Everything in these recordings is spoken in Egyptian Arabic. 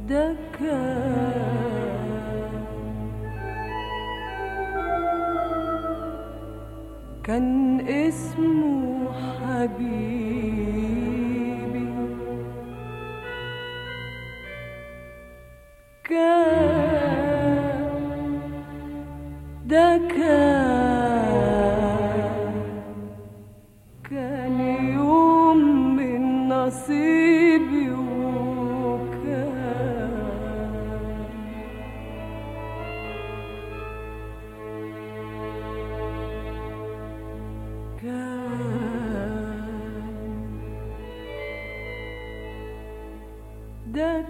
ده كان كان اسمه حبيبي كان ده كان كان يوم من نصيبي وكان كان ده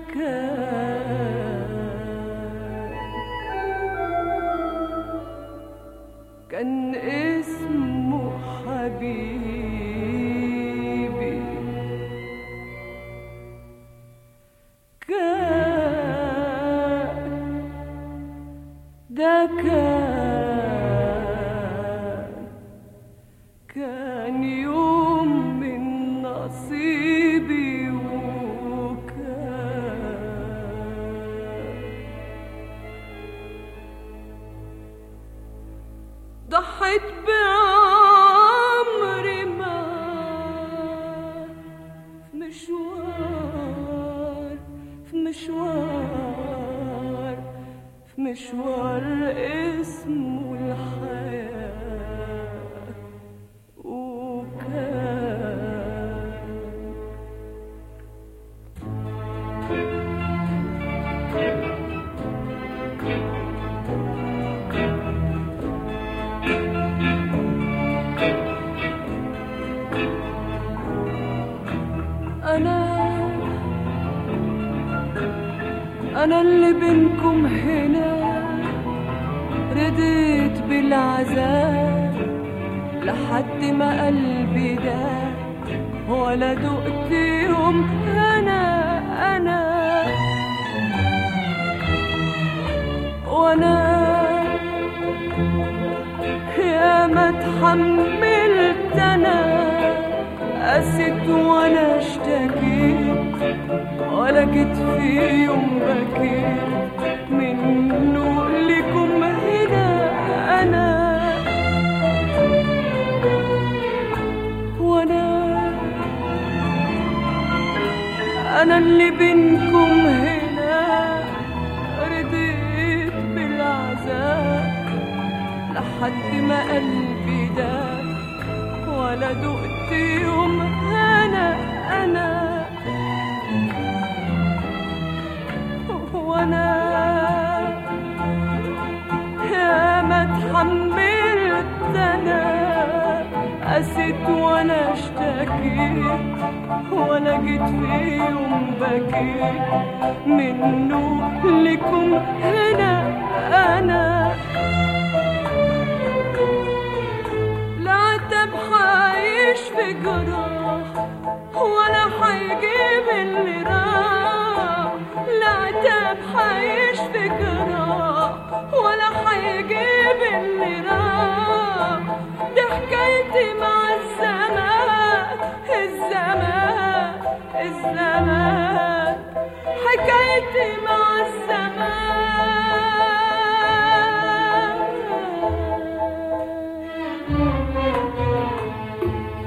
كان كان اسمه حبيبي كان ده كان كان يوم من نصيبي وكان ضحيت بعمري ما في مشوار في مشوار في مشوار اسمه الحياة وكان أنا أنا اللي بينكم هنا رديت بالعذاب لحد ما قلبي ده ولا دقت يوم أنا أنا وأنا يا ما اتحملت أنا قست وأنا اشتكيت ولا جيت في يوم بكيت منه لكم هنا أنا وأنا أنا اللي بينكم هنا رضيت بالعذاب لحد ما قلبي ده ولا دقت يوم أنا أنا وانا يا ما اتحملت انا قسيت وانا اشتكيت وانا جيت في يوم بكيت منه لكم هنا انا لا عتب حايش في جراح ولا حيجيب اللي راح لا عتب حايش في جراح ولا حيجيب اللي راح دي حكايتي مع الزمان الزمان الزمان حكايتي مع الزمان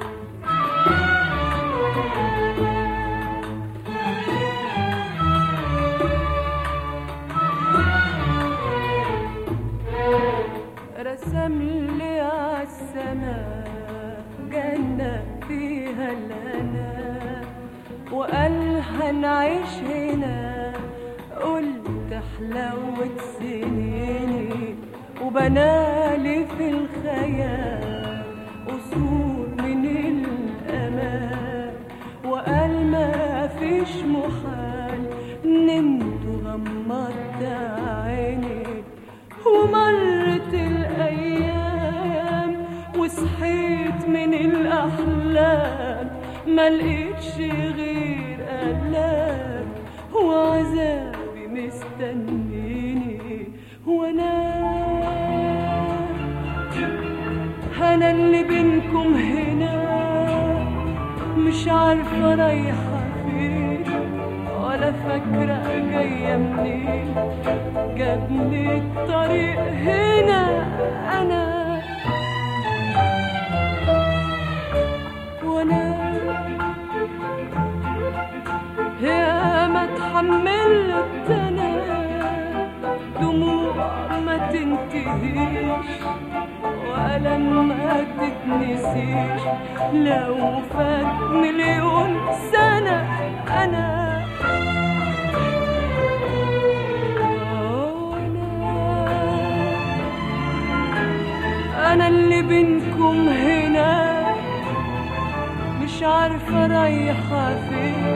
رسم لي عالسماء جنة فيها الهنا وقال هنعيش هنا قلت حلاوة سنيني وبنالي في الخيال قصور من الأمان وقال ما فيش محال نمت وغمضت عيني ومرت الأيام وصحيت من الأحلام ما لقيتش غير ألام وعذابي مستنيني وأنا أنا اللي بينكم هنا مش عارفة رايحة فين مين ولا فاكرة جاية منين جابني الطريق هنا أنا وأنا يا ما اتحملت أنا دموع ما تنتهيش وألم ما تتنسيش لو فات مليون سنة أنا أنا أنا اللي بينكم هنا مش عارفة رايحة فين